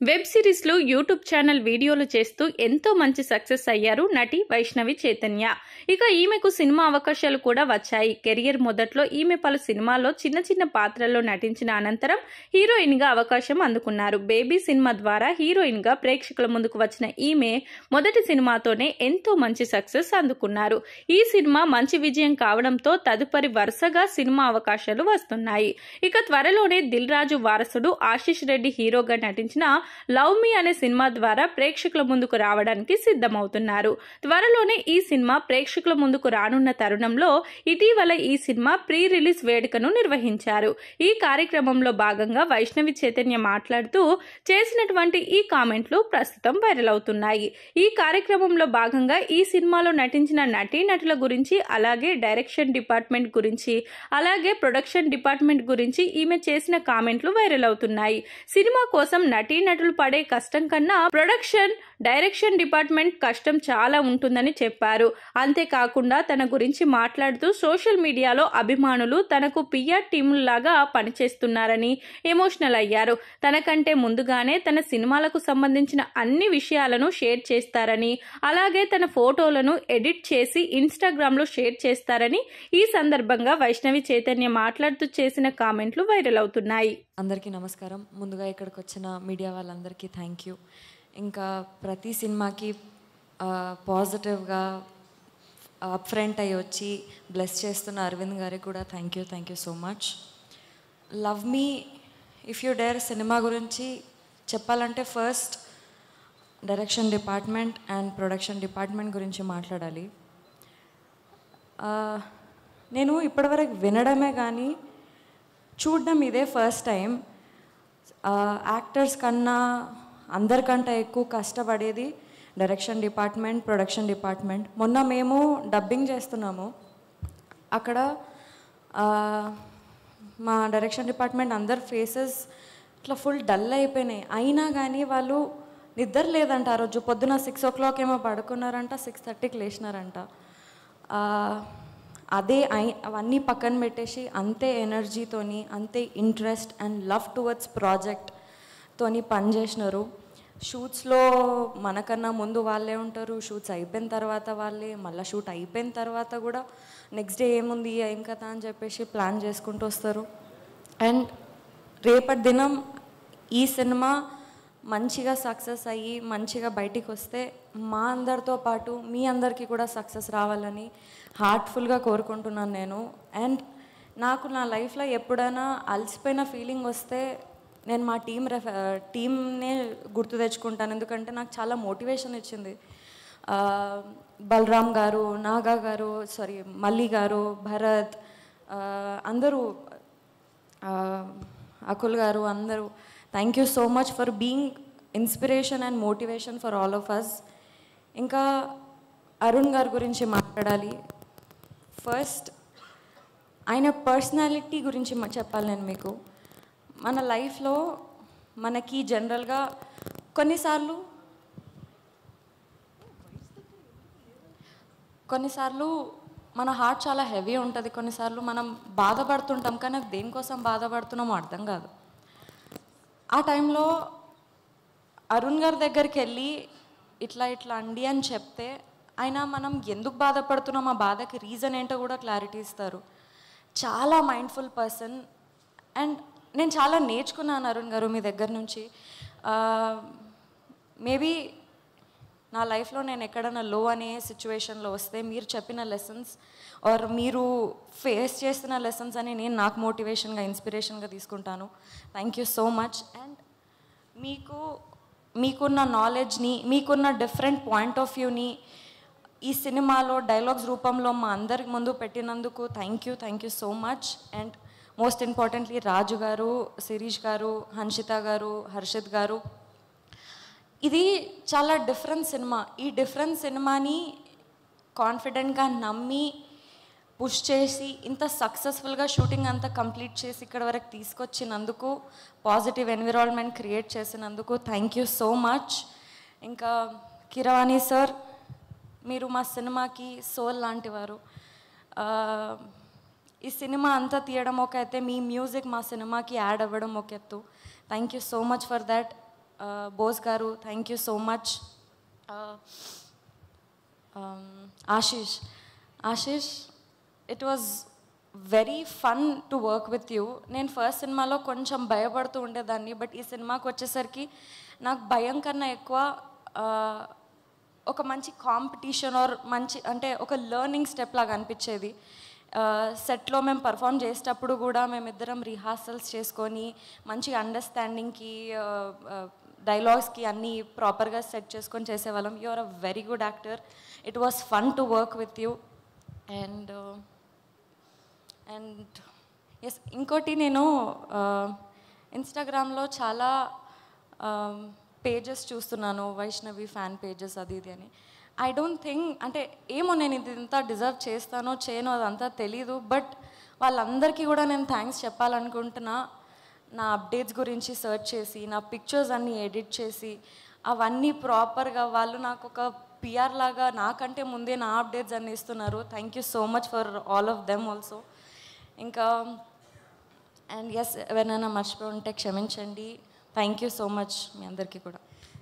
web సిరీస్లు YouTube channel వీడియోలు చేస్తూ ఎంతో మంచి సక్సెస్ అయ్యారు నటి వైష్ణవి చైతన్య ఇక ఈమెకు సినిమా అవకాశాలు కూడా వచ్చాయి కెరియర్ మొదట్లో ఈమె పలు సినిమాల్లో చిన్న చిన్న పాత్రల్లో నటించిన అనంతరం హీరోయిన్ గా అవకాశం అందుకున్నారు బేబీ సినిమా ద్వారా హీరోయిన్ గా ప్రేక్షకుల ముందుకు వచ్చిన ఈమె మొదటి సినిమాతోనే ఎంతో మంచి సక్సెస్ అందుకున్నారు ఈ సినిమా మంచి విజయం కావడంతో తదుపరి వరుసగా సినిమా అవకాశాలు వస్తున్నాయి ఇక త్వరలోనే దిల్ రాజు వారసుడు ఆశిష్ రెడ్డి హీరోగా నటించిన లవ్ మీ అనే సినిమా ద్వారా ప్రేక్షకుల ముందుకు రావడానికి సిద్ధమవుతున్నారు త్వరలోనే ఈ సినిమా ప్రేక్షకుల ముందుకు రానున్న తరుణంలో ఇటీవల ఈ సినిమా ప్రీ రిలీజ్ వేడుకను నిర్వహించారు ఈ కార్యక్రమంలో భాగంగా వైష్ణవి చైతన్య మాట్లాడుతూ చేసినటువంటి ఈ కామెంట్లు ప్రస్తుతం వైరల్ అవుతున్నాయి ఈ కార్యక్రమంలో భాగంగా ఈ సినిమాలో నటించిన నటీనటుల గురించి అలాగే డైరెక్షన్ డిపార్ట్మెంట్ గురించి అలాగే ప్రొడక్షన్ డిపార్ట్మెంట్ గురించి ఈమె చేసిన కామెంట్లు వైరల్ అవుతున్నాయి సినిమా కోసం నటీనటులు పడే కష్టం కన్నా ప్రొడక్షన్ డైరెక్షన్ డిపార్ట్మెంట్ కష్టం చాలా ఉంటుందని చెప్పారు అంతేకాకుండా తన గురించి మాట్లాడుతూ సోషల్ మీడియాలో అభిమానులు తనకు పిఆర్ టీముల్లాగా పనిచేస్తున్నారని ఎమోషనల్ అయ్యారు తనకంటే ముందుగానే తన సినిమాలకు సంబంధించిన అన్ని విషయాలను షేర్ చేస్తారని అలాగే తన ఫోటోలను ఎడిట్ చేసి ఇన్స్టాగ్రామ్ లో షేర్ చేస్తారని ఈ సందర్భంగా వైష్ణవి చైతన్య మాట్లాడుతూ చేసిన కామెంట్లు వైరల్ అవుతున్నాయి అందరికీ నమస్కారం ముందుగా ఇక్కడికి వచ్చిన మీడియా వాళ్ళందరికీ థ్యాంక్ యూ ఇంకా ప్రతి సినిమాకి పాజిటివ్గా అప్ ఫ్రంట్ అయ్యి వచ్చి బ్లెస్ చేస్తున్న అరవింద్ గారికి కూడా thank you thank you so much love me if you dare cinema గురించి చెప్పాలంటే first direction department and production department గురించి మాట్లాడాలి ఆ, నేను ఇప్పటివరకు వినడమే కానీ చూడడం ఇదే ఫస్ట్ టైం యాక్టర్స్ కన్నా అందరికంటే ఎక్కువ కష్టపడేది డైరెక్షన్ డిపార్ట్మెంట్ ప్రొడక్షన్ డిపార్ట్మెంట్ మొన్న మేము డబ్బింగ్ చేస్తున్నాము అక్కడ ఆ, మా డైరెక్షన్ డిపార్ట్మెంట్ అందరు ఫేసెస్ ఇట్లా ఫుల్ డల్ అయిపోయినాయి అయినా కానీ వాళ్ళు నిద్ర లేదంట ఆ రోజు పొద్దున సిక్స్ ఓ క్లాక్ ఏమో పడుకున్నారంట సిక్స్ థర్టీకి లేచినారంట ఆ, అదే ఐ- అవన్నీ పక్కన పెట్టేసి అంతే ఎనర్జీతోని అంతే ఇంట్రెస్ట్ అండ్ లవ్ టువర్డ్స్ ప్రాజెక్ట్తోని పనిచేసినారు షూట్స్లో మనకన్నా ముందు వాళ్ళే ఉంటారు షూట్స్ అయిపోయిన తర్వాత వాళ్ళే మళ్ళీ షూట్ అయిపోయిన తర్వాత కూడా నెక్స్ట్ డే ఏముంది ఏం కదా అని చెప్పేసి ప్లాన్ చేసుకుంటూ వస్తారు అండ్ రేపటి దినం ఈ సినిమా మంచిగా సక్సెస్ అయ్యి మంచిగా బయటికి వస్తే మా అందరితో పాటు మీ అందరికీ కూడా సక్సెస్ రావాలని హార్ట్ఫుల్గా కోరుకుంటున్నాను నేను అండ్ నాకు నా లైఫ్లో ఎప్పుడైనా అలసిపోయిన ఫీలింగ్ వస్తే నేను మా టీం రెఫ టీమ్నే గుర్తు తెచ్చుకుంటాను ఎందుకంటే నాకు చాలా మోటివేషన్ ఇచ్చింది ఆ, బలరామ్ గారు నాగా గారు సారీ మల్లి గారు భరత్ ఆ, అందరూ ఆ, అకుల్ గారు అందరూ thank you so much for being inspiration and motivation for all of us ఇంకా అరుణ్ గారి గురించి మాట్లాడాలి ఫస్ట్ ఆయన పర్సనాలిటీ గురించి మ- చెప్పాలి నేను మీకు మన లైఫ్లో మనకి జనరల్గా కొన్నిసార్లు కొన్నిసార్లు మన హార్ట్ చాలా హెవీ ఉంటుంది కొన్నిసార్లు మనం బాధపడుతుంటాం కానీ అది దేనికోసం బాధపడుతున్నామో అర్థం కాదు ఆ టైంలో అరుణ్ గారి దగ్గరికి వెళ్ళి ఇట్లా ఇట్లా అండి అని చెప్తే ఆయన మనం ఎందుకు బాధపడుతున్నాం ఆ బాధకి రీజన్ ఏంటో కూడా క్లారిటీ ఇస్తారు చాలా మైండ్ఫుల్ పర్సన్ అండ్ నేను చాలా నేర్చుకున్నాను అరుణ్ గారు మీ దగ్గర నుంచి మేబీ నా లైఫ్లో నేను ఎక్కడైనా లో అనే సిచ్యువేషన్లో వస్తే మీరు చెప్పిన లెసన్స్ ఆర్ మీరు ఫేస్ చేస్తున్న లెసన్స్ అని నేను నాకు మోటివేషన్గా ఇన్స్పిరేషన్గా తీసుకుంటాను thank you so much and మీకు మీకున్న నాలెడ్జ్ని మీకున్న డిఫరెంట్ పాయింట్ ఆఫ్ వ్యూని ఈ సినిమాలో డైలాగ్స్ రూపంలో మా అందరికి ముందు పెట్టినందుకు thank you thank you so much and most importantly Raju గారు శిరీష్ గారు హన్షిత గారు హర్షిత్ గారు ఇది చాలా డిఫరెంట్ సినిమా ఈ డిఫరెంట్ సినిమాని కాన్ఫిడెంట్గా నమ్మి పుష్ చేసి ఇంత సక్సెస్ఫుల్గా షూటింగ్ అంతా కంప్లీట్ చేసి ఇక్కడ వరకు తీసుకొచ్చినందుకు పాజిటివ్ ఎన్విరాన్మెంట్ క్రియేట్ చేసినందుకు థ్యాంక్ యూ సో మచ్ ఇంకా కిరవాణి సార్ మీరు మా సినిమాకి సోల్ లాంటివారు ఆ, ఈ సినిమా అంతా తీయడం ఒక అయితే మీ మ్యూజిక్ మా సినిమాకి యాడ్ అవ్వడం ఒక ఎత్తు thank you so much for that Bose గారు thank you so much Ashish Ashish it was very fun to work with you నేను ఫస్ట్ సినిమాలో కొంచెం భయపడుతూ ఉండేదాన్ని బట్ ఈ సినిమాకి వచ్చేసరికి నాకు భయం కన్నా ఎక్కువ ఆ, ఒక మంచి కాంపిటీషన్ ఆర్ మంచి అంటే ఒక లెర్నింగ్ స్టెప్ లాగా అనిపించేది సెట్లో మేము పర్ఫామ్ చేసేటప్పుడు కూడా మేమిద్దరం రిహార్సల్స్ చేసుకొని మంచి అండర్స్టాండింగ్కి డైలాగ్స్కి అన్నీ ప్రాపర్గా సెట్ చేసుకొని చేసేవాళ్ళం you are a very good actor it was fun to work with you and and yes ఇంకోటి నేను ఇన్స్టాగ్రామ్లో చాలా పేజెస్ చూస్తున్నాను వైష్ణవి ఫ్యాన్ పేజెస్ అది ఇది అని ఐ డోంట్ థింక్ అంటే ఏమో నేను ఇది ఇంత డిజర్వ్ చేస్తానో చేయనో అదంతా తెలీదు బట్ వాళ్ళందరికీ కూడా నేను థ్యాంక్స్ చెప్పాలనుకుంటున్నా నా అప్డేట్స్ గురించి సెర్చ్ చేసి నా పిక్చర్స్ అన్నీ ఎడిట్ చేసి అవన్నీ ప్రాపర్గా వాళ్ళు నాకు ఒక పిఆర్ లాగా నాకంటే ముందే నా అప్డేట్స్ అన్నీ ఇస్తున్నారు thank you so much for all of them also ఇంకా అండ్ ఎస్ ఎవరైనా మర్చిపోయి ఉంటే క్షమించండి థ్యాంక్ యూ సో మచ్ మీ అందరికీ కూడా